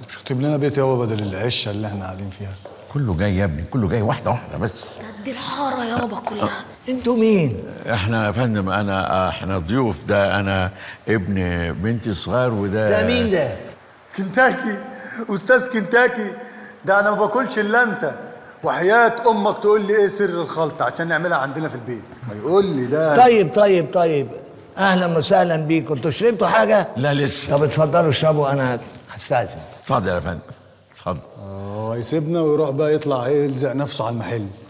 شطب لنا بيت يابا بدل العشه اللي احنا قاعدين فيها كله جاي يا ابني كله جاي واحده واحده بس قد الحاره يابا كلها انتوا مين؟ احنا يا فندم انا احنا ضيوف ده انا ابن بنتي الصغير وده ده مين ده؟ كنتاكي استاذ كنتاكي ده انا ما باكلش الا انت وحياة امك تقول لي ايه سر الخلطه عشان نعملها عندنا في البيت ما يقول لي ده طيب طيب طيب اهلا وسهلا بيكم انتوا شربتوا حاجه؟ لا لسه طب اتفضلوا اشربوا انا هستاذن اتفضل يا فندم اتفضل اه يسيبنا ويروح بقى يطلع ايه يلزق نفسه على المحل